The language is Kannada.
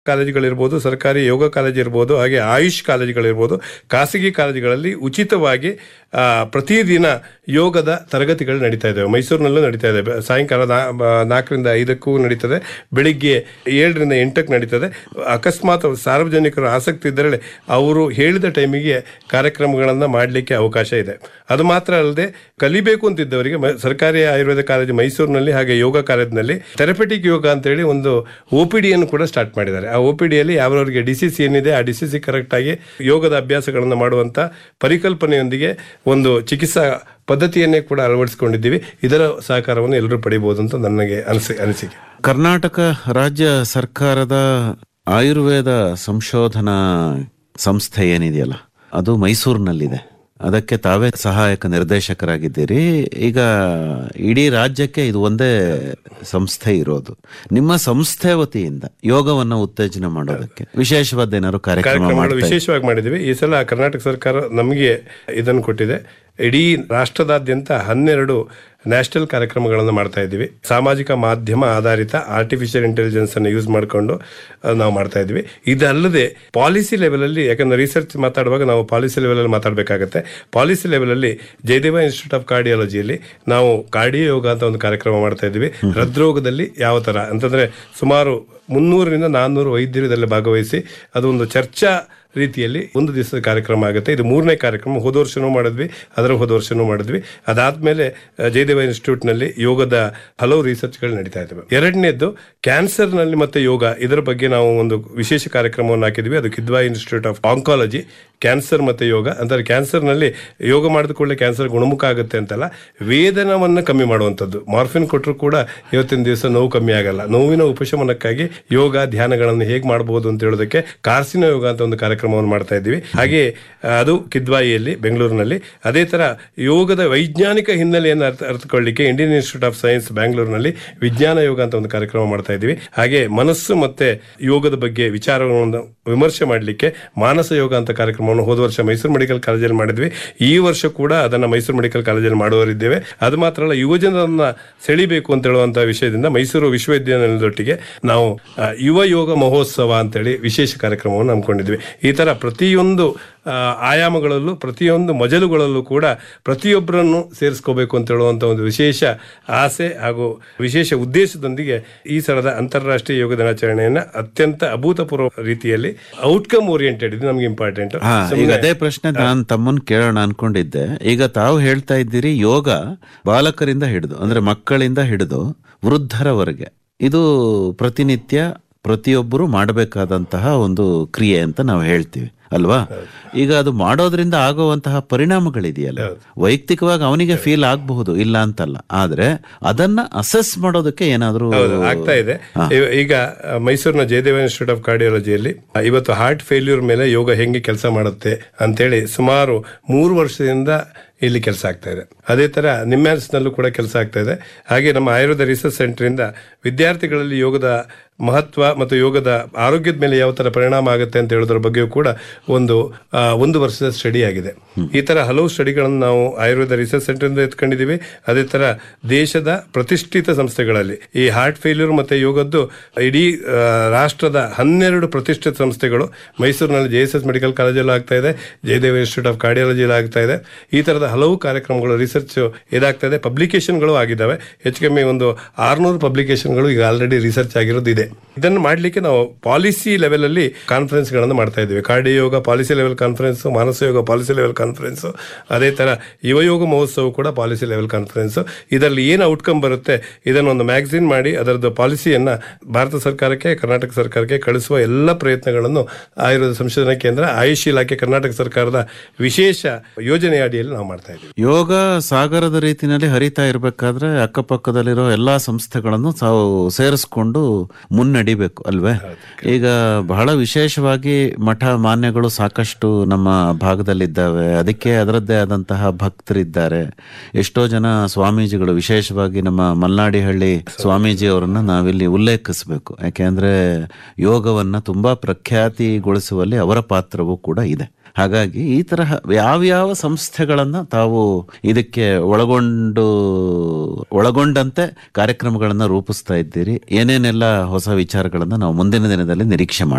ಕಾಲೇಜುಗಳಿರ್ಬೋದು ಸರ್ಕಾರಿ ಯೋಗ ಕಾಲೇಜ್ ಇರ್ಬೋದು ಹಾಗೆ ಆಯುಷ್ ಕಾಲೇಜುಗಳಿರ್ಬೋದು ಖಾಸಗಿ ಕಾಲೇಜುಗಳಲ್ಲಿ ಉಚಿತವಾಗಿ ಆ, ಪ್ರತಿದಿನ ಯೋಗದ ತರಗತಿಗಳು ನಡೀತಾ ಇದ್ದಾವೆ ಮೈಸೂರಿನಲ್ಲೂ ನಡೀತಾ ಇದೆ ಬೆ- ಸಾಯಂಕಾಲ ನಾ- ಬ- ನಾಲ್ಕರಿಂದ ಐದಕ್ಕೂ ನಡೀತದೆ ಬೆಳಿಗ್ಗೆ ಏಳರಿಂದ ಎಂಟಕ್ಕೆ ನಡೀತದೆ ಅಕಸ್ಮಾತ್ ಸಾರ್ವಜನಿಕರು ಆಸಕ್ತಿ ಇದ್ದರೆ ಅವರು ಹೇಳಿದ ಟೈಮಿಗೆ ಕಾರ್ಯಕ್ರಮಗಳನ್ನು ಮಾಡಲಿಕ್ಕೆ ಅವಕಾಶ ಇದೆ ಅದು ಮಾತ್ರ ಅಲ್ಲದೆ ಕಲಿಬೇಕು ಅಂತಿದ್ದವರಿಗೆ ಮ- ಸರ್ಕಾರಿ ಆಯುರ್ವೇದ ಕಾಲೇಜು ಮೈಸೂರಿನಲ್ಲಿ ಹಾಗೆ ಯೋಗ ಕಾಲೇಜಿನಲ್ಲಿ ಥೆರಪೆಟಿಕ್ ಯೋಗ ಅಂತೇಳಿ ಒಂದು ಒ ಪಿ ಡಿಯನ್ನು ಕೂಡ ಸ್ಟಾರ್ಟ್ ಮಾಡಿದ್ದಾರೆ ಆ ಒ ಪಿ ಡಿಯಲ್ಲಿ ಯಾವ್ರವರಿಗೆ ಡಿಸಿಸ್ ಏನಿದೆ ಆ ಡಿಸಿಸಿ ಕರೆಕ್ಟಾಗಿ ಯೋಗದ ಅಭ್ಯಾಸಗಳನ್ನು ಮಾಡುವಂಥ ಪರಿಕಲ್ಪನೆಯೊಂದಿಗೆ ಒಂದು ಚಿಕಿತ್ಸಾ ಪದ್ಧತಿಯನ್ನೇ ಕೂಡ ಅಳವಡಿಸಿಕೊಂಡಿದ್ದೀವಿ ಇದರ ಸಹಕಾರವನ್ನು ಎಲ್ಲರೂ ಪಡಿಬಹುದು ಅಂತ ನನಗೆ ಅನಿಸಿ ಅನಿಸಿಕೆ ಕರ್ನಾಟಕ ರಾಜ್ಯ ಸರ್ಕಾರದ ಆಯುರ್ವೇದ ಸಂಶೋಧನಾ ಸಂಸ್ಥೆ ಏನಿದೆಯಲ್ಲ ಅದು ಮೈಸೂರಿನಲ್ಲಿದೆ ಅದಕ್ಕೆ ತಾವೇ ಸಹಾಯಕ ನಿರ್ದೇಶಕರಾಗಿದ್ದೀರಿ ಈಗ ಇಡೀ ರಾಜ್ಯಕ್ಕೆ ಇದು ಒಂದೇ ಸಂಸ್ಥೆ ಇರೋದು ನಿಮ್ಮ ಸಂಸ್ಥೆ ವತಿಯಿಂದ ಯೋಗವನ್ನ ಉತ್ತೇಜನ ಮಾಡೋದಕ್ಕೆ ವಿಶೇಷವಾದ ಏನಾದ್ರು ಕಾರ್ಯಕ್ರಮ ಕಾರ್ಯಕ್ರಮಗಳು ಮಾಡ್ತಾ ವಿಶೇಷವಾಗಿ ಮಾಡಿದ್ದೀವಿ ಈ ಸಲ ಕರ್ನಾಟಕ ಸರ್ಕಾರ ನಮಗೆ ಇದನ್ನು ಕೊಟ್ಟಿದೆ ಇಡೀ ರಾಷ್ಟ್ರದಾದ್ಯಂತ ಹನ್ನೆರಡು ನ್ಯಾಷನಲ್ ಕಾರ್ಯಕ್ರಮಗಳನ್ನು ಮಾಡ್ತಾ ಇದ್ದೀವಿ ಸಾಮಾಜಿಕ ಮಾಧ್ಯಮ ಆಧಾರಿತ ಆರ್ಟಿಫಿಷಿಯಲ್ ಇಂಟೆಲಿಜೆನ್ಸ್ ಅನ್ನು ಯೂಸ್ ಮಾಡಿಕೊಂಡು ಅಹ್, ನಾವು ಮಾಡ್ತಾ ಇದ್ದೀವಿ ಇದಲ್ಲದೆ ಪಾಲಿಸಿ ಲೆವೆಲಲ್ಲಿ ಯಾಕಂದ್ರೆ ರಿಸರ್ಚ್ ಮಾತಾಡುವಾಗ ನಾವು ಪಾಲಿಸಿ ಲೆವೆಲಲ್ಲಿ ಮಾತಾಡಬೇಕಾಗತ್ತೆ ಪಾಲಿಸಿ ಲೆವೆಲಲ್ಲಿ ಜಯದೇವ ಇನ್ಸ್ಟಿಟ್ಯೂಟ್ ಆಫ್ ಕಾರ್ಡಿಯಾಲಜಿಯಲ್ಲಿ ನಾವು ಕಾರ್ಡಿಯೋ ಯೋಗ ಅಂತ ಒಂದು ಕಾರ್ಯಕ್ರಮ ಮಾಡ್ತಾ ಇದ್ದೀವಿ ಹೃದ್ರೋಗದಲ್ಲಿ ಯಾವ ಥರ ಅಂತಂದ್ರೆ ಸುಮಾರು ಮುನ್ನೂರರಿಂದ ನಾನ್ನೂರು ವೈದ್ಯರು ಇದರಲ್ಲಿ ಭಾಗವಹಿಸಿ ಅದು ಒಂದು ಚರ್ಚಾ ರೀತಿಯಲ್ಲಿ ಒಂದು ದಿವಸದ ಕಾರ್ಯಕ್ರಮ ಆಗುತ್ತೆ ಇದು ಮೂರನೇ ಕಾರ್ಯಕ್ರಮ ಹೋದ ವರ್ಷನೂ ಮಾಡಿದ್ವಿ ಅದರ ಹೋದ ವರ್ಷನೂ ಮಾಡಿದ್ವಿ ಅದಾದ್ಮೇಲೆ ಅಹ್, ಜಯದೇವ ಇನ್ಸ್ಟಿಟ್ಯೂಟ್ನಲ್ಲಿ ಯೋಗದ ಹಲವು ರಿಸರ್ಚ್ಗಳು ನಡೀತಾ ಇದ್ದಾವೆ ಎರಡನೇದ್ದು ಕ್ಯಾನ್ಸರ್ನಲ್ಲಿ ಮತ್ತೆ ಯೋಗ ಇದರ ಬಗ್ಗೆ ನಾವು ಒಂದು ವಿಶೇಷ ಕಾರ್ಯಕ್ರಮವನ್ನು ಹಾಕಿದ್ವಿ ಅದು Kidwai institute of oncology cancer ಮತ್ತೆ ಯೋಗ ಅಂದರೆ ಕ್ಯಾನ್ಸರ್ನಲ್ಲಿ ಯೋಗ ಮಾಡಿದ ಕೂಡಲೇ ಕ್ಯಾನ್ಸರ್ ಗುಣಮುಖ ಆಗುತ್ತೆ ಅಂತಲ್ಲ ವೇದನವನ್ನು ಕಮ್ಮಿ ಮಾಡುವಂಥದ್ದು ಮಾರ್ಫಿನ್ ಕೊಟ್ಟರು ಕೂಡ ಇವತ್ತಿನ ದಿವಸ ನೋವು ಕಮ್ಮಿ ಆಗಲ್ಲ ನೋವಿನ ಉಪಶಮನಕ್ಕಾಗಿ ಯೋಗ ಧ್ಯಾನಗಳನ್ನು ಹೇಗೆ ಮಾಡಬಹುದು ಅಂತ ಹೇಳೋದಕ್ಕೆ ಕಾರ್ಸಿನ ಯೋಗ ಅಂತ ಒಂದು ಕಾರ್ಯಕ್ರಮವನ್ನು ಮಾಡ್ತಾ ಇದ್ದೀವಿ ಹಾಗೆ ಆ, ಅದು ಕಿದ್ವಾಯಿಯಲ್ಲಿ ಬೆಂಗಳೂರಿನಲ್ಲಿ ಅದೇ ತರ ಯೋಗದ ವೈಜ್ಞಾನಿಕ ಹಿನ್ನೆಲೆಯನ್ನು ಅರ್ಥ ಅರ್ಥಕೊಳ್ಳಿಕ್ಕೆ ಇಂಡಿಯನ್ ಇನ್ಸ್ಟಿಟ್ಯೂಟ್ ಆಫ್ ಸೈನ್ಸ್ ಬ್ಯಾಂಗ್ಳೂರಿನಲ್ಲಿ ವಿಜ್ಞಾನ ಯೋಗ ಅಂತ ಒಂದು ಕಾರ್ಯಕ್ರಮ ಮಾಡ್ತಾ ಇದ್ದೀವಿ ಹಾಗೆ ಮನಸ್ಸು ಮತ್ತೆ ಯೋಗದ ಬಗ್ಗೆ ವಿಚಾರವನ್ನು ವಿಮರ್ಶೆ ಮಾಡಲಿಕ್ಕೆ ಮಾನಸ ಯೋಗ ಅಂತ ಕಾರ್ಯಕ್ರಮವನ್ನು ಹೋದ ವರ್ಷ ಮೈಸೂರು ಮೆಡಿಕಲ್ ಕಾಲೇಜಲ್ಲಿ ಮಾಡಿದ್ವಿ ಈ ವರ್ಷ ಕೂಡ ಅದನ್ನ ಮೈಸೂರು ಮೆಡಿಕಲ್ ಕಾಲೇಜಲ್ಲಿ ಮಾಡುವರಿದ್ದೇವೆ ಅದು ಮಾತ್ರ ಅಲ್ಲ ಯುವಜನರನ್ನ ಸೆಳಿಬೇಕು ಅಂತ ಹೇಳುವಂತ ವಿಷಯದಿಂದ ಮೈಸೂರು ವಿಶ್ವವಿದ್ಯಾನಿಲಯದೊಟ್ಟಿಗೆ ನಾವು ಆ, ಯುವ ಯೋಗ ಮಹೋತ್ಸವ ಅಂತೇಳಿ ವಿಶೇಷ ಕಾರ್ಯಕ್ರಮವನ್ನು ಹಮ್ಮಿಕೊಂಡಿದ್ವಿ ಈ ತರ ಪ್ರತಿಯೊಂದು ಆ, ಆಯಾಮಗಳಲ್ಲೂ ಪ್ರತಿಯೊಂದು ಮಜಲುಗಳಲ್ಲೂ ಕೂಡ ಪ್ರತಿಯೊಬ್ಬರನ್ನು ಸೇರಿಸ್ಕೋಬೇಕು ಅಂತ ಹೇಳುವಂತ ಒಂದು ವಿಶೇಷ ಆಸೆ ಹಾಗೂ ವಿಶೇಷ ಉದ್ದೇಶದೊಂದಿಗೆ ಈ ಸಲದ ಅಂತಾರಾಷ್ಟ್ರೀಯ ಯೋಗ ದಿನಾಚರಣೆಯನ್ನ ಅತ್ಯಂತ ಅಭೂತಪೂರ್ವ ರೀತಿಯಲ್ಲಿ ಔಟ್ಕಮ್ ಓರಿಯೆಂಟೆಡ್ ಇದು ನಮ್ಗೆ ಇಂಪಾರ್ಟೆಂಟ್ ಹಾ ಈಗ ಅದೇ ಪ್ರಶ್ನೆ ನಾನು ತಮ್ಮನ್ ಕೇಳೋಣ ಅನ್ಕೊಂಡಿದ್ದೆ ಈಗ ತಾವು ಹೇಳ್ತಾ ಇದ್ದೀರಿ ಯೋಗ ಬಾಲಕರಿಂದ ಹಿಡಿದು ಅಂದ್ರೆ ಮಕ್ಕಳಿಂದ ಹಿಡಿದು ವೃದ್ಧರವರೆಗೆ ಇದು ಪ್ರತಿನಿತ್ಯ ಪ್ರತಿಯೊಬ್ಬರು ಮಾಡಬೇಕಾದಂತಹ ಒಂದು ಕ್ರಿಯೆ ಅಂತ ನಾವು ಹೇಳ್ತೀವಿ ಅಲ್ವಾ ಈಗ ಅದು ಮಾಡೋದ್ರಿಂದ ಆಗುವಂತಹ ಪರಿಣಾಮಗಳಿದೆಯಲ್ಲ ವೈಯಕ್ತಿಕವಾಗಿ ಅವನಿಗೆ ಫೀಲ್ ಆಗಬಹುದು ಇಲ್ಲ ಅಂತಲ್ಲ ಆದ್ರೆ ಅದನ್ನ ಅಸೆಸ್ ಮಾಡೋದಕ್ಕೆ ಏನಾದ್ರೂ ಹೌದು ಆಗ್ತಾ ಇದೆ ಇವ- ಈಗ ಆ, ಮೈಸೂರಿನ ಜಯದೇವ ಇನ್ಸ್ಟಿಟ್ಯೂಟ್ ಆಫ್ ಕಾರ್ಡಿಯಾಲಜಿಯಲ್ಲಿ ಆ, ಇವತ್ತು ಹಾರ್ಟ್ ಫೇಲ್ಯೂರ್ ಮೇಲೆ ಯೋಗ ಹೆಂಗೆ ಕೆಲಸ ಮಾಡುತ್ತೆ ಅಂತೇಳಿ ಸುಮಾರು ಮೂರು ವರ್ಷದಿಂದ ಇಲ್ಲಿ ಕೆಲಸ ಆಗ್ತಾ ಇದೆ ಅದೇ ತರ ನಿಮ್ಯಾನ್ಸ್ನಲ್ಲೂ ಕೂಡ ಕೆಲಸ ಆಗ್ತಾ ಇದೆ ಹಾಗೆ ನಮ್ಮ ಆಯುರ್ವೇದ ರಿಸರ್ಚ್ ಸೆಂಟರ್ ಇಂದ ವಿದ್ಯಾರ್ಥಿಗಳಲ್ಲಿ ಯೋಗದ ಮಹತ್ವ ಮತ್ತು ಯೋಗದ ಆರೋಗ್ಯದ ಮೇಲೆ ಯಾವ ತರ ಪರಿಣಾಮ ಆಗುತ್ತೆ ಅಂತ ಹೇಳೋದ್ರ ಬಗ್ಗೆಯೂ ಕೂಡ ಒಂದು ಆ, ಒಂದು ವರ್ಷದ ಸ್ಟಡಿ ಆಗಿದೆ ಈ ತರ ಹಲವು ಸ್ಟಡಿಗಳನ್ನು ನಾವು ಆಯುರ್ವೇದ ರಿಸರ್ಚ್ ಸೆಂಟರ್ ಇಂದ ಎತ್ಕೊಂಡಿದ್ದೀವಿ ಅದೇ ತರ ದೇಶದ ಪ್ರತಿಷ್ಠಿತ ಸಂಸ್ಥೆಗಳಲ್ಲಿ ಈ ಹಾರ್ಟ್ ಫೇಲ್ಯೂರ್ ಮತ್ತೆ ಯೋಗದ್ದು ಇಡೀ ಆ, ರಾಷ್ಟ್ರದ ಹನ್ನೆರಡು ಪ್ರತಿಷ್ಠಿತ ಸಂಸ್ಥೆಗಳು ಮೈಸೂರಿನಲ್ಲಿ ಜೆ ಎಸ್ ಎಸ್ ಮೆಡಿಕಲ್ ಕಾಲೇಜಲ್ಲೂ ಆಗ್ತಾ ಇದೆ ಜಯದೇವ ಇನ್ಸ್ಟಿಟ್ಯೂಟ್ ಆಫ್ ಕಾರ್ಡಿಯಾಲಜಿಯಲ್ಲಿ ಆಗ್ತಾ ಇದೆ ಈ ತರದ ಹಲವು ಕಾರ್ಯಕ್ರಮಗಳು ರಿಸರ್ಚ್ ಇದಾಗ್ತಾ ಇದೆ ಪಬ್ಲಿಕೇಶನ್ಗಳು ಆಗಿದ್ದಾವೆ ಹೆಚ್ಚು ಕಮ್ಮಿ ಒಂದು ಆರ್ನೂರು ಪಬ್ಲಿಕೇಶನ್ಗಳು ಈಗ ಆಲ್ರೆಡಿ ರಿಸರ್ಚ್ ಆಗಿರೋದು ಇದೆ ಇದನ್ನು ಮಾಡಲಿಕ್ಕೆ ನಾವು ಪಾಲಿಸಿ ಲೆವೆಲ್ ಅಲ್ಲಿ ಕಾನ್ಫರೆನ್ಸ್ ಗಳನ್ನು ಮಾಡ್ತಾ ಇದ್ದೀವಿ cardio yoga policy level conference ಮಾನಸ ಯೋಗ ಪಾಲಿಸಿ ಲೆವೆಲ್ ಕಾನ್ಫರೆನ್ಸ್ ಅದೇ ತರ ಯುವಯೋಗ ಮಹೋತ್ಸವ ಕೂಡ ಪಾಲಿಸಿ ಲೆವೆಲ್ ಕಾನ್ಫರೆನ್ಸ್ ಇದರಲ್ಲಿ ಏನು ಔಟ್ಕಮ್ ಬರುತ್ತೆ ಇದನ್ನು ಒಂದು ಮ್ಯಾಗಝಿನ್ ಮಾಡಿ ಅದರದ್ದು ಪಾಲಿಸಿಯನ್ನ ಭಾರತ ಸರ್ಕಾರಕ್ಕೆ ಕರ್ನಾಟಕ ಸರ್ಕಾರಕ್ಕೆ ಕಳಿಸುವ ಎಲ್ಲ ಪ್ರಯತ್ನಗಳನ್ನು ಆಯುರ್ವೇದ ಸಂಶೋಧನಾ ಕೇಂದ್ರ ಆಯುಷ್ ಇಲಾಖೆ ಕರ್ನಾಟಕ ಸರ್ಕಾರದ ವಿಶೇಷ ಯೋಜನೆ ಅಡಿಯಲ್ಲಿ ನಾವು ಮಾಡ್ತಾ ಇದ್ದೀವಿ ಯೋಗ ಸಾಗರದ ರೀತಿನಲ್ಲಿ ಹರಿತಾ ಇರಬೇಕಾದ್ರೆ ಅಕ್ಕಪಕ್ಕದಲ್ಲಿರೋ ಎಲ್ಲಾ ಸಂಸ್ಥೆಗಳನ್ನು ತಾವು ಸೇರಿಸ್ಕೊಂಡು ಮುನ್ನಡಿಬೇಕು ಅಲ್ವೇ ಈಗ ಬಹಳ ವಿಶೇಷವಾಗಿ ಮಠ ಮಾನ್ಯಗಳು ಸಾಕಷ್ಟು ನಮ್ಮ ಭಾಗದಲ್ಲಿದ್ದಾವೆ ಅದಕ್ಕೆ ಅದರದ್ದೇ ಆದಂತಹ ಭಕ್ತರಿದ್ದಾರೆ ಎಷ್ಟೋ ಜನ ಸ್ವಾಮೀಜಿಗಳು ವಿಶೇಷವಾಗಿ ನಮ್ಮ ಮಲ್ನಾಡಿಹಳ್ಳಿ ಸ್ವಾಮೀಜಿ ಅವರನ್ನ ನಾವಿಲ್ಲಿ ಉಲ್ಲೇಖಿಸಬೇಕು ಯಾಕೆಂದ್ರೆ ಯೋಗವನ್ನ ತುಂಬಾ ಪ್ರಖ್ಯಾತಿಗೊಳಿಸುವಲ್ಲಿ ಅವರ ಪಾತ್ರವೂ ಕೂಡ ಇದೆ ಹಾಗಾಗಿ ಈ ತರಹ ಯಾವ್ಯಾವ ಸಂಸ್ಥೆಗಳನ್ನ ತಾವು ಇದಕ್ಕೆ ಒಳಗೊಂಡು ಒಳಗೊಂಡಂತೆ ಕಾರ್ಯಕ್ರಮಗಳನ್ನ ರೂಪಿಸ್ತಾ ಇದ್ದೀರಿ ಏನೇನೆಲ್ಲ ಹೊಸ ವಿಚಾರಗಳನ್ನ ನಾವು ಮುಂದಿನ ದಿನದಲ್ಲಿ ನಿರೀಕ್ಷೆ ಮಾಡ್ತೀವಿ